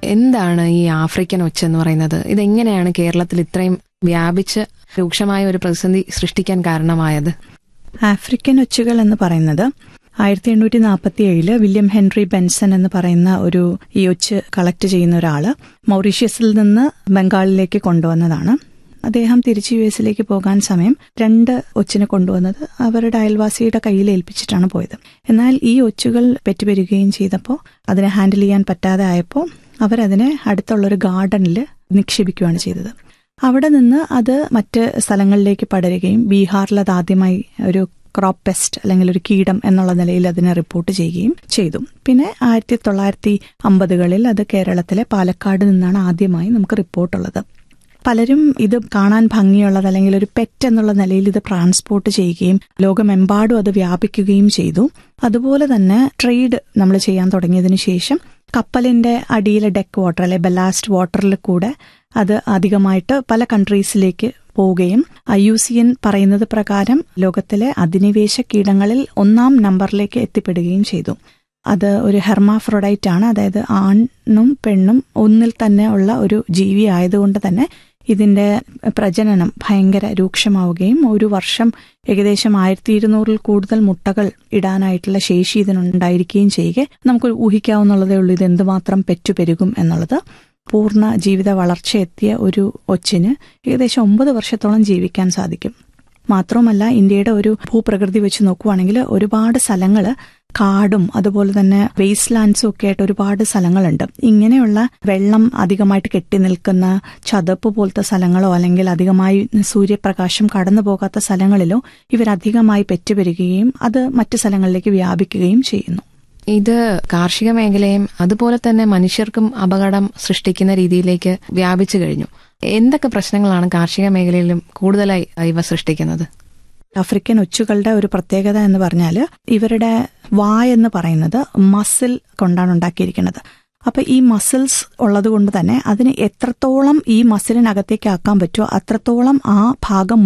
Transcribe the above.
എന്താണ് ഈ ആഫ്രിക്കൻ ഒച്ച എന്ന് പറയുന്നത് ഇതെങ്ങനെയാണ് കേരളത്തിൽ ഇത്രയും വ്യാപിച്ച് രൂക്ഷമായ ഒരു പ്രതിസന്ധി സൃഷ്ടിക്കാൻ കാരണമായത് ആഫ്രിക്കൻ ഒച്ചുകൾ എന്ന് പറയുന്നത് ആയിരത്തി എണ്ണൂറ്റി നാൽപ്പത്തി ഏഴില് വില്യം ഹെൻറി ബെൻസൺ എന്ന് പറയുന്ന ഒരു ഈ ഒച്ച് കളക്ട് ചെയ്യുന്ന ഒരാള് മൗറീഷ്യസിൽ നിന്ന് ബംഗാളിലേക്ക് കൊണ്ടുവന്നതാണ് അദ്ദേഹം തിരിച്ച് യു എസിലേക്ക് പോകാൻ സമയം രണ്ട് ഒച്ചിനെ കൊണ്ടുവന്നത് അവരുടെ അയൽവാസിയുടെ കയ്യിൽ ഏൽപ്പിച്ചിട്ടാണ് പോയത് എന്നാൽ ഈ ഒച്ചുകൾ പെറ്റുപെരുകയും ചെയ്തപ്പോൾ അതിനെ ഹാൻഡിൽ ചെയ്യാൻ പറ്റാതെ ആയപ്പോൾ അവരതിനെ അടുത്തുള്ളൊരു ഗാർഡനിൽ നിക്ഷേപിക്കുകയാണ് ചെയ്തത് അവിടെ നിന്ന് അത് മറ്റ് സ്ഥലങ്ങളിലേക്ക് പടരുകയും ബീഹാറിൽ അത് ആദ്യമായി ഒരു ക്രോപ്പ് പെസ്റ്റ് അല്ലെങ്കിൽ ഒരു കീടം എന്നുള്ള നിലയിൽ അതിനെ റിപ്പോർട്ട് ചെയ്യുകയും ചെയ്തു പിന്നെ ആയിരത്തി തൊള്ളായിരത്തി അമ്പതുകളിൽ അത് കേരളത്തിലെ പാലക്കാട് നിന്നാണ് ആദ്യമായി നമുക്ക് റിപ്പോർട്ടുള്ളത് പലരും ഇത് കാണാൻ ഭംഗിയുള്ളത് അല്ലെങ്കിൽ ഒരു പെറ്റ് എന്നുള്ള നിലയിൽ ഇത് ട്രാൻസ്പോർട്ട് ചെയ്യുകയും ലോകമെമ്പാടും അത് വ്യാപിക്കുകയും ചെയ്തു അതുപോലെ തന്നെ ട്രേഡ് നമ്മൾ ചെയ്യാൻ തുടങ്ങിയതിനു ശേഷം കപ്പലിന്റെ അടിയിലെ ഡെക്ക് വാട്ടർ അല്ലെ ബലാസ്റ്റ് വാട്ടറിൽ കൂടെ അത് അധികമായിട്ട് പല കൺട്രീസിലേക്ക് പോവുകയും ഐ യു സി എൻ പറയുന്നത് പ്രകാരം ലോകത്തിലെ അധിനിവേശ കീടങ്ങളിൽ ഒന്നാം നമ്പറിലേക്ക് എത്തിപ്പെടുകയും ചെയ്തു അത് ഒരു ഹെർമാഫ്രോഡൈറ്റ് ആണ് അതായത് ആണും പെണ്ണും ഒന്നിൽ തന്നെ ഉള്ള ഒരു ജീവി ആയതുകൊണ്ട് തന്നെ ഇതിന്റെ പ്രജനനം ഭയങ്കര രൂക്ഷമാവുകയും ഒരു വർഷം ഏകദേശം ആയിരത്തി ഇരുന്നൂറിൽ കൂടുതൽ മുട്ടകൾ ഇടാനായിട്ടുള്ള ശേഷി ഇതിനുണ്ടായിരിക്കുകയും ചെയ്യുക നമുക്ക് ഊഹിക്കാവുന്നുള്ളതേ ഉള്ളൂ ഇത് എന്തുമാത്രം പെറ്റുപെരുകും എന്നുള്ളത് പൂർണ്ണ ജീവിത വളർച്ചയെത്തിയ ഒരു ഒച്ചിന് ഏകദേശം ഒമ്പത് വർഷത്തോളം ജീവിക്കാൻ സാധിക്കും മാത്രവുമല്ല ഇന്ത്യയുടെ ഒരു ഭൂപ്രകൃതി വെച്ച് നോക്കുവാണെങ്കിൽ ഒരുപാട് സ്ഥലങ്ങൾ കാടും അതുപോലെ തന്നെ വേസ്റ്റ് ലാൻഡ്സും ഒക്കെ ആയിട്ട് ഒരുപാട് സ്ഥലങ്ങളുണ്ട് ഇങ്ങനെയുള്ള വെള്ളം അധികമായിട്ട് കെട്ടി നിൽക്കുന്ന ചതുപ്പ് പോലത്തെ സ്ഥലങ്ങളോ അല്ലെങ്കിൽ അധികമായി സൂര്യപ്രകാശം കടന്നു പോകാത്ത സ്ഥലങ്ങളിലോ ഇവരധികമായി പെറ്റുപെരുകയും അത് മറ്റു സ്ഥലങ്ങളിലേക്ക് വ്യാപിക്കുകയും ചെയ്യുന്നു ഇത് കാർഷിക മേഖലയും അതുപോലെ തന്നെ മനുഷ്യർക്കും അപകടം സൃഷ്ടിക്കുന്ന രീതിയിലേക്ക് വ്യാപിച്ചു കഴിഞ്ഞു എന്തൊക്കെ പ്രശ്നങ്ങളാണ് കാർഷിക മേഖലയിലും കൂടുതലായി ഇവ സൃഷ്ടിക്കുന്നത് ആഫ്രിക്കൻ ഒച്ചുകളുടെ ഒരു പ്രത്യേകത എന്ന് പറഞ്ഞാൽ ഇവരുടെ വായ എന്ന് പറയുന്നത് മസിൽ കൊണ്ടാണ് ഉണ്ടാക്കിയിരിക്കുന്നത് അപ്പൊ ഈ മസിൽസ് ഉള്ളത് കൊണ്ട് തന്നെ അതിന് എത്രത്തോളം ഈ മസിലിനകത്തേക്ക് ആക്കാൻ പറ്റുമോ അത്രത്തോളം ആ ഭാഗം